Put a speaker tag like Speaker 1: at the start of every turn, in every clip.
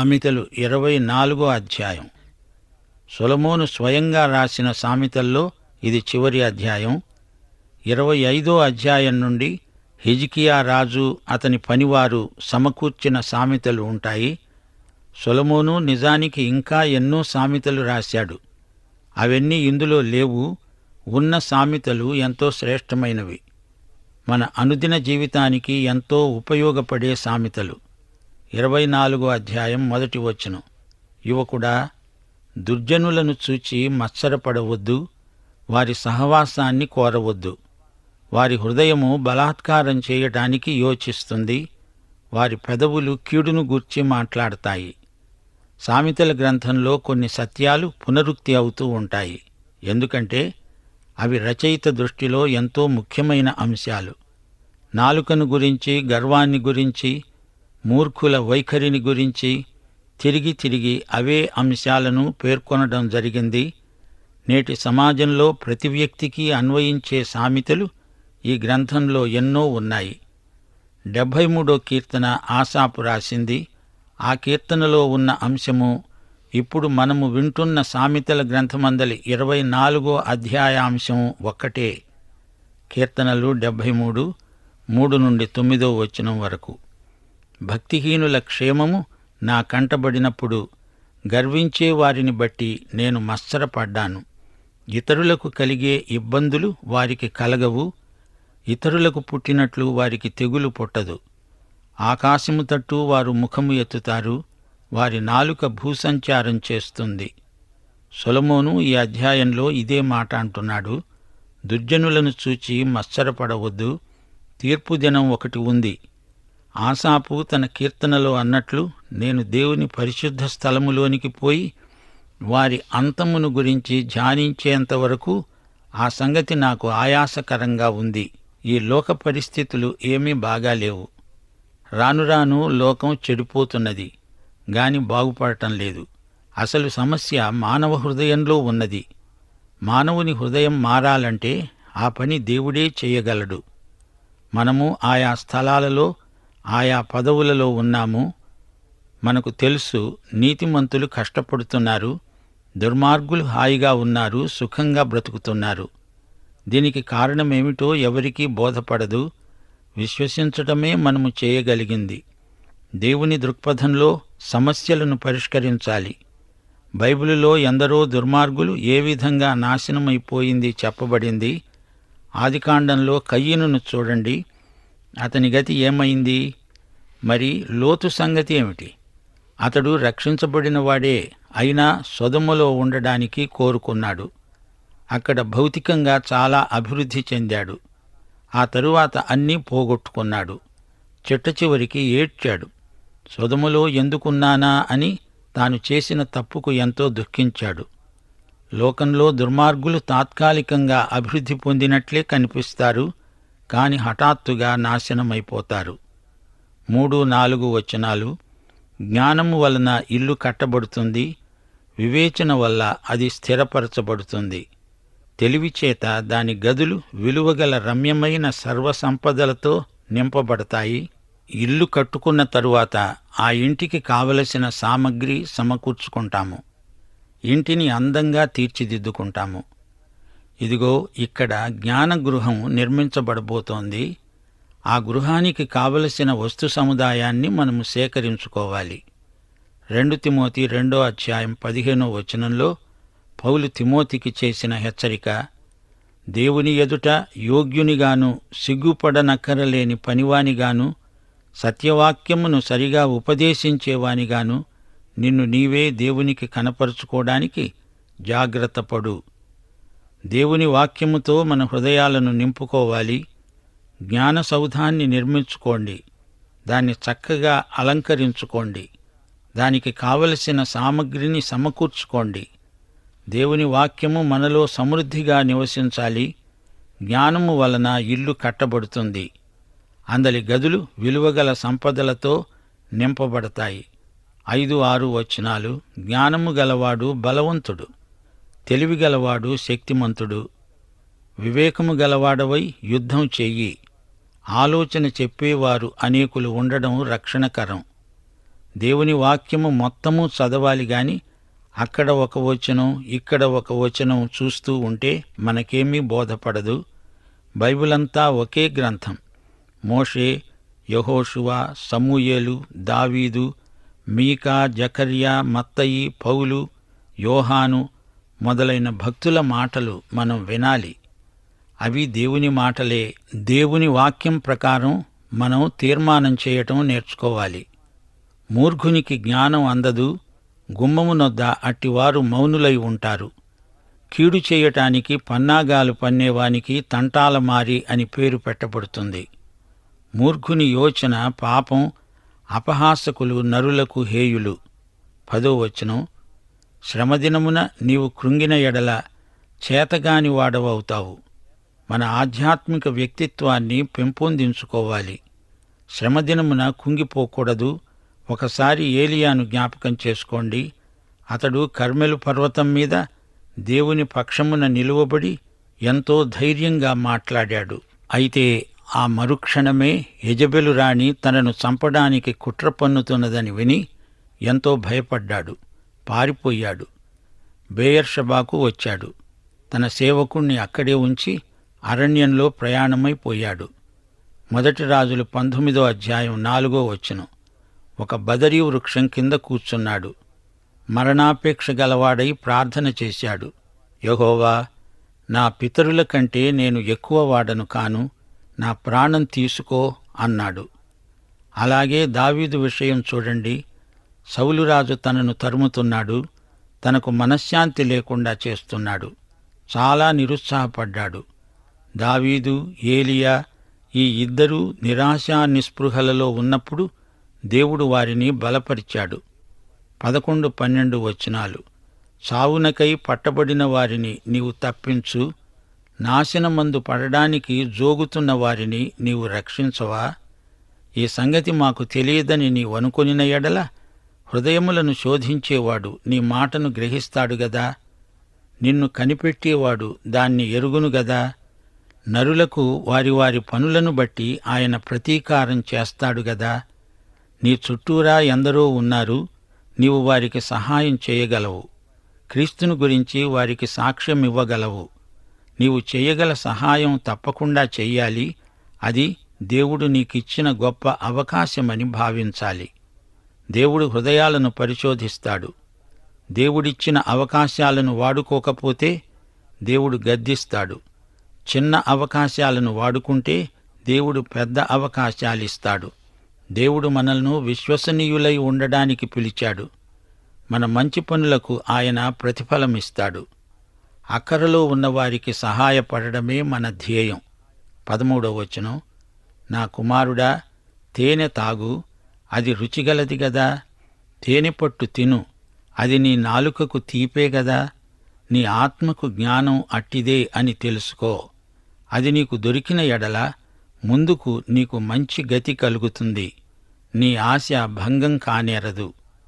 Speaker 1: సామెతలు ఇరవై నాలుగో అధ్యాయం సొలమోను స్వయంగా రాసిన సామెతల్లో ఇది చివరి అధ్యాయం ఇరవై ఐదో అధ్యాయం నుండి హిజ్కియా రాజు అతని పనివారు సమకూర్చిన సామెతలు ఉంటాయి సొలమోను నిజానికి ఇంకా ఎన్నో సామెతలు రాశాడు అవన్నీ ఇందులో లేవు ఉన్న సామెతలు ఎంతో శ్రేష్టమైనవి మన అనుదిన జీవితానికి ఎంతో ఉపయోగపడే సామెతలు ఇరవై నాలుగో అధ్యాయం మొదటి వచనం యువకుడా దుర్జనులను చూచి మత్సరపడవద్దు వారి సహవాసాన్ని కోరవద్దు వారి హృదయము బలాత్కారం చేయటానికి యోచిస్తుంది వారి పెదవులు కీడును గూర్చి మాట్లాడతాయి సామెతల గ్రంథంలో కొన్ని సత్యాలు పునరుక్తి అవుతూ ఉంటాయి ఎందుకంటే అవి రచయిత దృష్టిలో ఎంతో ముఖ్యమైన అంశాలు నాలుకను గురించి గర్వాన్ని గురించి మూర్ఖుల వైఖరిని గురించి తిరిగి తిరిగి అవే అంశాలను పేర్కొనడం జరిగింది నేటి సమాజంలో ప్రతి వ్యక్తికి అన్వయించే సామెతలు ఈ గ్రంథంలో ఎన్నో ఉన్నాయి డెబ్భై మూడో కీర్తన ఆసాపు రాసింది ఆ కీర్తనలో ఉన్న అంశము ఇప్పుడు మనము వింటున్న సామెతల గ్రంథమందలి ఇరవై నాలుగో అధ్యాయాంశం ఒక్కటే కీర్తనలు డెబ్భై మూడు మూడు నుండి తొమ్మిదో వచనం వరకు భక్తిహీనుల క్షేమము నా కంటబడినప్పుడు గర్వించే వారిని బట్టి నేను మత్సరపడ్డాను ఇతరులకు కలిగే ఇబ్బందులు వారికి కలగవు ఇతరులకు పుట్టినట్లు వారికి తెగులు పుట్టదు ఆకాశము తట్టు వారు ముఖము ఎత్తుతారు వారి నాలుక భూసంచారం చేస్తుంది సొలమోను ఈ అధ్యాయంలో ఇదే మాట అంటున్నాడు దుర్జనులను చూచి మత్సరపడవద్దు తీర్పు దినం ఒకటి ఉంది ఆసాపు తన కీర్తనలో అన్నట్లు నేను దేవుని పరిశుద్ధ స్థలములోనికి పోయి వారి అంతమును గురించి ధ్యానించేంత వరకు ఆ సంగతి నాకు ఆయాసకరంగా ఉంది ఈ లోక పరిస్థితులు ఏమీ బాగాలేవు రాను రాను లోకం చెడిపోతున్నది గాని బాగుపడటం లేదు అసలు సమస్య మానవ హృదయంలో ఉన్నది మానవుని హృదయం మారాలంటే ఆ పని దేవుడే చేయగలడు మనము ఆయా స్థలాలలో ఆయా పదవులలో ఉన్నాము మనకు తెలుసు నీతిమంతులు కష్టపడుతున్నారు దుర్మార్గులు హాయిగా ఉన్నారు సుఖంగా బ్రతుకుతున్నారు దీనికి కారణమేమిటో ఎవరికీ బోధపడదు విశ్వసించటమే మనము చేయగలిగింది దేవుని దృక్పథంలో సమస్యలను పరిష్కరించాలి బైబిలులో ఎందరో దుర్మార్గులు ఏ విధంగా నాశనమైపోయింది చెప్పబడింది ఆదికాండంలో కయ్యనును చూడండి అతని గతి ఏమైంది మరి లోతు సంగతి ఏమిటి అతడు రక్షించబడిన వాడే అయినా సొదములో ఉండడానికి కోరుకున్నాడు అక్కడ భౌతికంగా చాలా అభివృద్ధి చెందాడు ఆ తరువాత అన్నీ పోగొట్టుకున్నాడు చిట్ట చివరికి ఏడ్చాడు సొదములో ఎందుకున్నానా అని తాను చేసిన తప్పుకు ఎంతో దుఃఖించాడు లోకంలో దుర్మార్గులు తాత్కాలికంగా అభివృద్ధి పొందినట్లే కనిపిస్తారు కాని హఠాత్తుగా నాశనమైపోతారు మూడు నాలుగు వచనాలు జ్ఞానము వలన ఇల్లు కట్టబడుతుంది వివేచన వల్ల అది స్థిరపరచబడుతుంది తెలివి చేత దాని గదులు విలువగల రమ్యమైన సర్వసంపదలతో నింపబడతాయి ఇల్లు కట్టుకున్న తరువాత ఆ ఇంటికి కావలసిన సామగ్రి సమకూర్చుకుంటాము ఇంటిని అందంగా తీర్చిదిద్దుకుంటాము ఇదిగో ఇక్కడ జ్ఞానగృహం నిర్మించబడబోతోంది ఆ గృహానికి కావలసిన వస్తు సముదాయాన్ని మనము సేకరించుకోవాలి రెండు తిమోతి రెండో అధ్యాయం పదిహేనో వచనంలో పౌలు తిమోతికి చేసిన హెచ్చరిక దేవుని ఎదుట యోగ్యునిగాను సిగ్గుపడనక్కరలేని పనివానిగాను సత్యవాక్యమును సరిగా ఉపదేశించేవానిగాను నిన్ను నీవే దేవునికి కనపరుచుకోవడానికి జాగ్రత్తపడు దేవుని వాక్యముతో మన హృదయాలను నింపుకోవాలి జ్ఞాన సౌధాన్ని నిర్మించుకోండి దాన్ని చక్కగా అలంకరించుకోండి దానికి కావలసిన సామగ్రిని సమకూర్చుకోండి దేవుని వాక్యము మనలో సమృద్ధిగా నివసించాలి జ్ఞానము వలన ఇల్లు కట్టబడుతుంది అందలి గదులు విలువగల సంపదలతో నింపబడతాయి ఐదు ఆరు వచనాలు జ్ఞానము గలవాడు బలవంతుడు తెలివి గలవాడు శక్తిమంతుడు వివేకము గలవాడవై యుద్ధం చెయ్యి ఆలోచన చెప్పేవారు అనేకులు ఉండడం రక్షణకరం దేవుని వాక్యము మొత్తము చదవాలి గాని అక్కడ ఒక వచనం ఇక్కడ ఒక వచనం చూస్తూ ఉంటే మనకేమీ బోధపడదు బైబిల్ అంతా ఒకే గ్రంథం మోషే యహోషువ సమూయేలు దావీదు మీకా జకర్యా మత్తయి పౌలు యోహాను మొదలైన భక్తుల మాటలు మనం వినాలి అవి దేవుని మాటలే దేవుని వాక్యం ప్రకారం మనం తీర్మానం చేయటం నేర్చుకోవాలి మూర్ఖునికి జ్ఞానం అందదు గుమ్మమునొద్ద అట్టివారు మౌనులై ఉంటారు కీడు చేయటానికి పన్నాగాలు పన్నేవానికి తంటాల మారి అని పేరు పెట్టబడుతుంది మూర్ఖుని యోచన పాపం అపహాసకులు నరులకు హేయులు పదో వచనం శ్రమదినమున నీవు కృంగిన ఎడల చేతగాని వాడవవుతావు మన ఆధ్యాత్మిక వ్యక్తిత్వాన్ని పెంపొందించుకోవాలి శ్రమదినమున కుంగిపోకూడదు ఒకసారి ఏలియాను జ్ఞాపకం చేసుకోండి అతడు కర్మెలు పర్వతం మీద దేవుని పక్షమున నిలువబడి ఎంతో ధైర్యంగా మాట్లాడాడు అయితే ఆ మరుక్షణమే యజబెలు రాణి తనను చంపడానికి కుట్ర పన్నుతున్నదని విని ఎంతో భయపడ్డాడు పారిపోయాడు బేయర్షబాకు వచ్చాడు తన సేవకుణ్ణి అక్కడే ఉంచి అరణ్యంలో ప్రయాణమైపోయాడు మొదటి రాజులు పంతొమ్మిదో అధ్యాయం నాలుగో వచనం ఒక బదరీ వృక్షం కింద కూర్చున్నాడు మరణాపేక్ష గలవాడై ప్రార్థన చేశాడు యహోవా నా పితరుల కంటే నేను ఎక్కువ వాడను కాను నా ప్రాణం తీసుకో అన్నాడు అలాగే దావీదు విషయం చూడండి సౌలురాజు తనను తరుముతున్నాడు తనకు మనశ్శాంతి లేకుండా చేస్తున్నాడు చాలా నిరుత్సాహపడ్డాడు దావీదు ఏలియా ఈ ఇద్దరూ నిరాశా నిస్పృహలలో ఉన్నప్పుడు దేవుడు వారిని బలపరిచాడు పదకొండు పన్నెండు వచనాలు సావునకై పట్టబడిన వారిని నీవు తప్పించు నాశనమందు పడడానికి జోగుతున్న వారిని నీవు రక్షించవా ఈ సంగతి మాకు తెలియదని నీవు అనుకొనిన ఎడల హృదయములను శోధించేవాడు నీ మాటను గ్రహిస్తాడు గదా నిన్ను కనిపెట్టేవాడు దాన్ని ఎరుగును గదా నరులకు వారి వారి పనులను బట్టి ఆయన ప్రతీకారం చేస్తాడు గదా నీ చుట్టూరా ఎందరో ఉన్నారు నీవు వారికి సహాయం చేయగలవు క్రీస్తును గురించి వారికి సాక్ష్యం ఇవ్వగలవు నీవు చేయగల సహాయం తప్పకుండా చెయ్యాలి అది దేవుడు నీకిచ్చిన గొప్ప అవకాశమని భావించాలి దేవుడు హృదయాలను పరిశోధిస్తాడు దేవుడిచ్చిన అవకాశాలను వాడుకోకపోతే దేవుడు గద్దిస్తాడు చిన్న అవకాశాలను వాడుకుంటే దేవుడు పెద్ద అవకాశాలిస్తాడు దేవుడు మనల్ని విశ్వసనీయులై ఉండడానికి పిలిచాడు మన మంచి పనులకు ఆయన ప్రతిఫలమిస్తాడు అక్కరలో ఉన్నవారికి సహాయపడడమే మన ధ్యేయం పదమూడవ వచనం నా కుమారుడా తేనె తాగు అది రుచిగలది గదా తేనె పట్టు తిను అది నీ నాలుకకు తీపే గదా నీ ఆత్మకు జ్ఞానం అట్టిదే అని తెలుసుకో అది నీకు దొరికిన ఎడల ముందుకు నీకు మంచి గతి కలుగుతుంది నీ ఆశ భంగం కానేరదు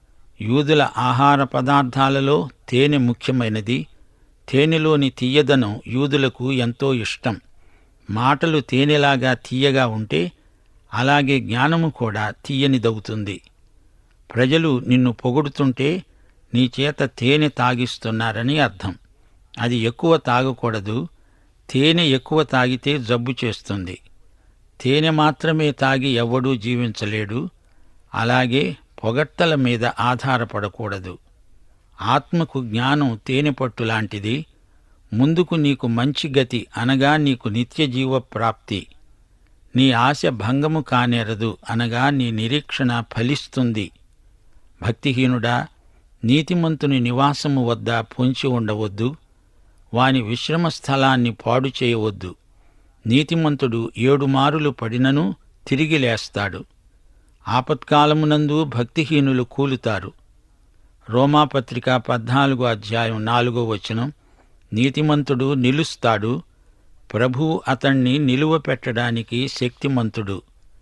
Speaker 1: యూదుల ఆహార పదార్థాలలో తేనె ముఖ్యమైనది తేనెలోని తీయదనం యూదులకు ఎంతో ఇష్టం మాటలు తేనెలాగా తీయగా ఉంటే అలాగే జ్ఞానము కూడా తీయనిదవుతుంది ప్రజలు నిన్ను పొగుడుతుంటే నీ చేత తేనె తాగిస్తున్నారని అర్థం అది ఎక్కువ తాగకూడదు తేనె ఎక్కువ తాగితే జబ్బు చేస్తుంది తేనె మాత్రమే తాగి ఎవ్వడూ జీవించలేడు అలాగే పొగట్టల మీద ఆధారపడకూడదు ఆత్మకు జ్ఞానం తేనె పట్టు లాంటిది ముందుకు నీకు మంచి గతి అనగా నీకు నిత్య జీవ ప్రాప్తి నీ ఆశ భంగము కానేరదు అనగా నీ నిరీక్షణ ఫలిస్తుంది భక్తిహీనుడా నీతిమంతుని నివాసము వద్ద పొంచి ఉండవద్దు వాని విశ్రమ స్థలాన్ని పాడు చేయవద్దు నీతిమంతుడు ఏడు మారులు పడినను తిరిగి లేస్తాడు ఆపత్కాలమునందు భక్తిహీనులు కూలుతారు రోమాపత్రిక పద్నాలుగో అధ్యాయం నాలుగో వచనం నీతిమంతుడు నిలుస్తాడు ప్రభువు అతణ్ణి నిలువ పెట్టడానికి శక్తిమంతుడు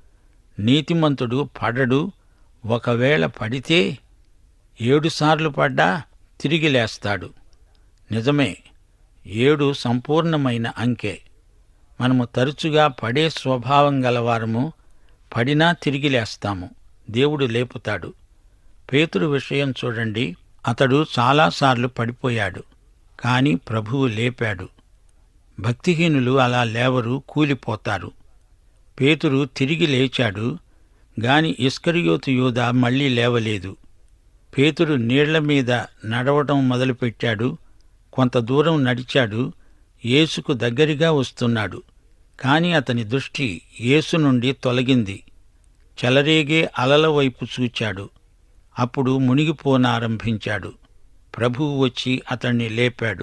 Speaker 1: నీతిమంతుడు పడడు ఒకవేళ పడితే ఏడుసార్లు పడ్డా తిరిగి లేస్తాడు నిజమే ఏడు సంపూర్ణమైన అంకె మనము తరచుగా పడే స్వభావం గలవారము పడినా తిరిగి లేస్తాము దేవుడు లేపుతాడు పేతురు విషయం చూడండి అతడు చాలాసార్లు పడిపోయాడు కాని ప్రభువు లేపాడు భక్తిహీనులు అలా లేవరు కూలిపోతారు పేతురు తిరిగి లేచాడు గాని ఇస్కరియోతు యూద మళ్ళీ లేవలేదు పేతురు నీళ్ల మీద నడవటం మొదలుపెట్టాడు కొంత దూరం నడిచాడు యేసుకు దగ్గరగా వస్తున్నాడు కాని అతని దృష్టి యేసు నుండి తొలగింది చెలరేగే అలల వైపు చూచాడు అప్పుడు మునిగిపోనారంభించాడు ప్రభువు వచ్చి అతణ్ణి లేపాడు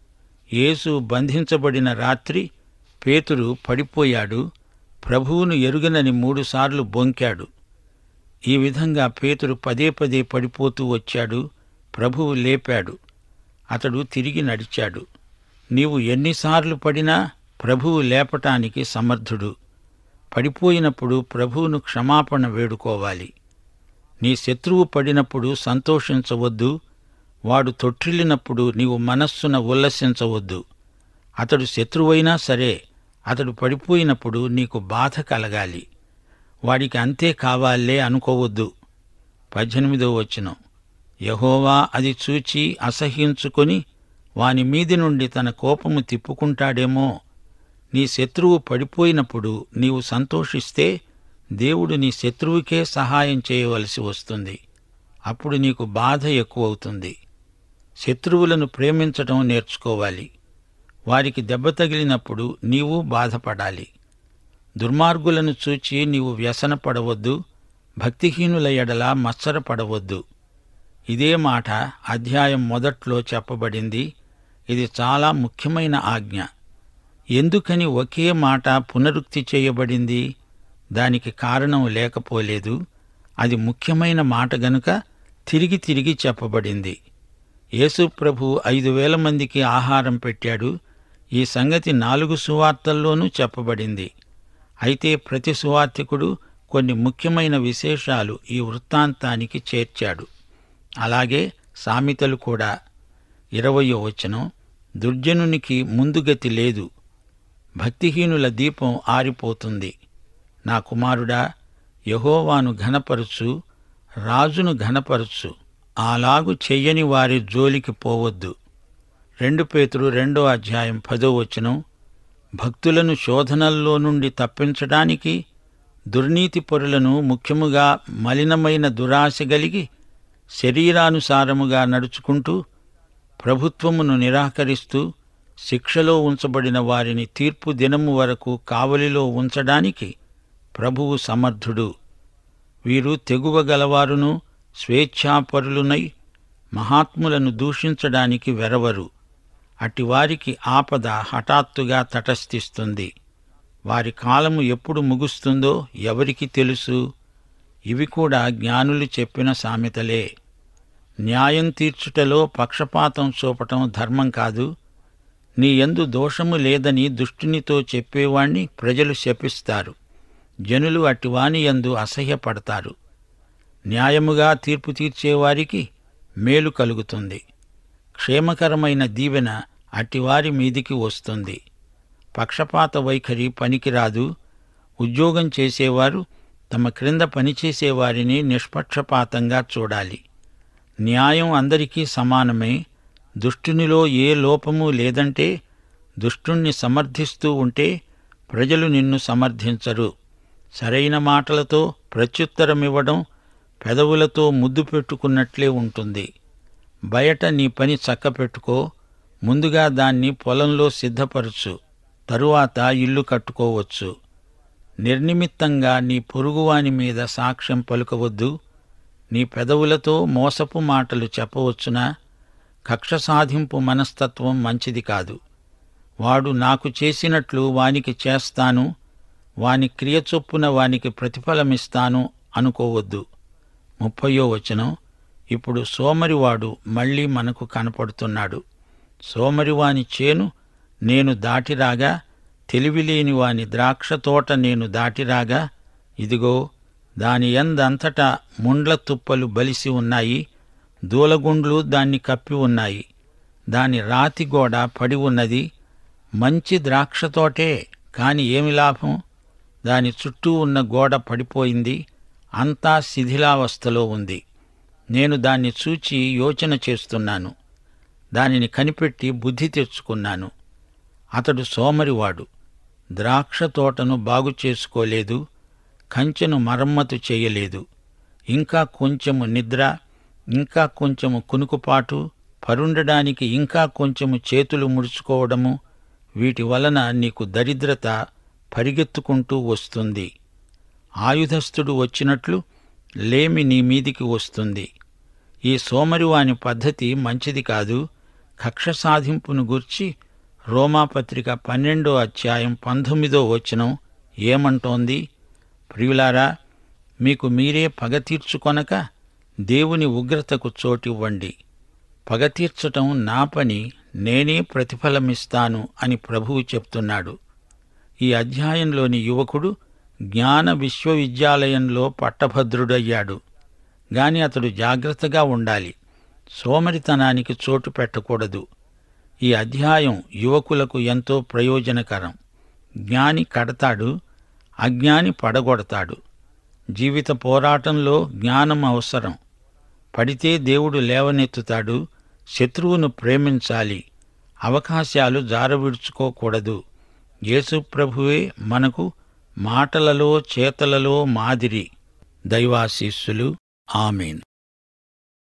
Speaker 1: యేసు బంధించబడిన రాత్రి పేతురు పడిపోయాడు ప్రభువును ఎరుగనని మూడుసార్లు బొంకాడు ఈ విధంగా పేతురు పదే పదే పడిపోతూ వచ్చాడు ప్రభువు లేపాడు అతడు తిరిగి నడిచాడు నీవు ఎన్నిసార్లు పడినా ప్రభువు లేపటానికి సమర్థుడు పడిపోయినప్పుడు ప్రభువును క్షమాపణ వేడుకోవాలి నీ శత్రువు పడినప్పుడు సంతోషించవద్దు వాడు తొట్టిల్లినప్పుడు నీవు మనస్సున ఉల్లసించవద్దు అతడు శత్రువైనా సరే అతడు పడిపోయినప్పుడు నీకు బాధ కలగాలి వాడికి అంతే కావాలే అనుకోవద్దు పద్దెనిమిదో వచనం యహోవా అది చూచి అసహ్యించుకొని వాని మీది నుండి తన కోపము తిప్పుకుంటాడేమో నీ శత్రువు పడిపోయినప్పుడు నీవు సంతోషిస్తే దేవుడు నీ శత్రువుకే సహాయం చేయవలసి వస్తుంది అప్పుడు నీకు బాధ ఎక్కువవుతుంది శత్రువులను ప్రేమించటం నేర్చుకోవాలి వారికి దెబ్బ తగిలినప్పుడు నీవు బాధపడాలి దుర్మార్గులను చూచి నీవు వ్యసనపడవద్దు భక్తిహీనుల ఎడల మత్సరపడవద్దు ఇదే మాట అధ్యాయం మొదట్లో చెప్పబడింది ఇది చాలా ముఖ్యమైన ఆజ్ఞ ఎందుకని ఒకే మాట పునరుక్తి చేయబడింది దానికి కారణం లేకపోలేదు అది ముఖ్యమైన మాట గనుక తిరిగి తిరిగి చెప్పబడింది యేసు ప్రభు ఐదు వేల మందికి ఆహారం పెట్టాడు ఈ సంగతి నాలుగు సువార్తల్లోనూ చెప్పబడింది అయితే ప్రతి సువార్తికుడు కొన్ని ముఖ్యమైన విశేషాలు ఈ వృత్తాంతానికి చేర్చాడు అలాగే సామెతలు కూడా ఇరవయో వచనం దుర్జనునికి ముందుగతి లేదు భక్తిహీనుల దీపం ఆరిపోతుంది నా కుమారుడా యహోవాను ఘనపరచు రాజును ఘనపరచు అలాగు చెయ్యని వారి జోలికి పోవద్దు రెండు పేతురు రెండో అధ్యాయం పదో వచనం భక్తులను శోధనల్లో నుండి తప్పించడానికి దుర్నీతి పొరులను ముఖ్యముగా మలినమైన దురాశ గలిగి శరీరానుసారముగా నడుచుకుంటూ ప్రభుత్వమును నిరాకరిస్తూ శిక్షలో ఉంచబడిన వారిని తీర్పు దినము వరకు కావలిలో ఉంచడానికి ప్రభువు సమర్థుడు వీరు తెగువ గలవారును స్వేచ్ఛాపరులునై మహాత్ములను దూషించడానికి వెరవరు అటివారికి ఆపద హఠాత్తుగా తటస్థిస్తుంది వారి కాలము ఎప్పుడు ముగుస్తుందో ఎవరికి తెలుసు ఇవి కూడా జ్ఞానులు చెప్పిన సామెతలే న్యాయం తీర్చుటలో పక్షపాతం చూపటం ధర్మం కాదు నీ యందు దోషము లేదని దుష్టునితో చెప్పేవాణ్ణి ప్రజలు శపిస్తారు జనులు అటివాని యందు అసహ్యపడతారు న్యాయముగా తీర్పు తీర్చేవారికి మేలు కలుగుతుంది క్షేమకరమైన దీవెన అటివారి మీదికి వస్తుంది పక్షపాత వైఖరి పనికిరాదు ఉద్యోగం చేసేవారు తమ క్రింద పనిచేసేవారిని నిష్పక్షపాతంగా చూడాలి న్యాయం అందరికీ సమానమే దుష్టునిలో ఏ లోపము లేదంటే దుష్టుణ్ణి సమర్థిస్తూ ఉంటే ప్రజలు నిన్ను సమర్థించరు సరైన మాటలతో ప్రత్యుత్తరమివ్వడం పెదవులతో ముద్దు పెట్టుకున్నట్లే ఉంటుంది బయట నీ పని చక్కపెట్టుకో ముందుగా దాన్ని పొలంలో సిద్ధపరచు తరువాత ఇల్లు కట్టుకోవచ్చు నిర్నిమిత్తంగా నీ పొరుగువాని మీద సాక్ష్యం పలుకవద్దు నీ పెదవులతో మోసపు మాటలు చెప్పవచ్చునా కక్ష సాధింపు మనస్తత్వం మంచిది కాదు వాడు నాకు చేసినట్లు వానికి చేస్తాను వాని క్రియ చొప్పున వానికి ప్రతిఫలమిస్తాను అనుకోవద్దు ముప్పయో వచనం ఇప్పుడు సోమరివాడు మళ్ళీ మనకు కనపడుతున్నాడు సోమరివాని చేను నేను దాటిరాగా తెలివిలేని వాని ద్రాక్ష తోట నేను దాటిరాగా ఇదిగో దాని ఎందంతటా ముండ్ల తుప్పలు బలిసి ఉన్నాయి దూలగుండ్లు దాన్ని కప్పి ఉన్నాయి దాని రాతి గోడ పడి ఉన్నది మంచి ద్రాక్ష తోటే కాని ఏమి లాభం దాని చుట్టూ ఉన్న గోడ పడిపోయింది అంతా శిథిలావస్థలో ఉంది నేను దాన్ని చూచి యోచన చేస్తున్నాను దానిని కనిపెట్టి బుద్ధి తెచ్చుకున్నాను అతడు సోమరివాడు ద్రాక్ష తోటను బాగు చేసుకోలేదు కంచెను మరమ్మతు చేయలేదు ఇంకా కొంచెము నిద్ర ఇంకా కొంచెము కునుకుపాటు పరుండడానికి ఇంకా కొంచెము చేతులు ముడుచుకోవడము వీటి వలన నీకు దరిద్రత పరిగెత్తుకుంటూ వస్తుంది ఆయుధస్థుడు వచ్చినట్లు లేమి నీ మీదికి వస్తుంది ఈ సోమరివాని పద్ధతి మంచిది కాదు కక్ష సాధింపును గూర్చి రోమాపత్రిక పన్నెండో అధ్యాయం పంతొమ్మిదో వచనం ఏమంటోంది ప్రియులారా మీకు మీరే పగ తీర్చుకొనక దేవుని ఉగ్రతకు చోటివ్వండి పగ తీర్చటం నా పని నేనే ప్రతిఫలమిస్తాను అని ప్రభువు చెప్తున్నాడు ఈ అధ్యాయంలోని యువకుడు జ్ఞాన విశ్వవిద్యాలయంలో పట్టభద్రుడయ్యాడు గాని అతడు జాగ్రత్తగా ఉండాలి సోమరితనానికి చోటు పెట్టకూడదు ఈ అధ్యాయం యువకులకు ఎంతో ప్రయోజనకరం జ్ఞాని కడతాడు అజ్ఞాని పడగొడతాడు జీవిత పోరాటంలో జ్ఞానం అవసరం పడితే దేవుడు లేవనెత్తుతాడు శత్రువును ప్రేమించాలి అవకాశాలు జారవిడుచుకోకూడదు యేసు ప్రభువే మనకు మాటలలో చేతలలో మాదిరి దైవాశీస్సులు ఆమెన్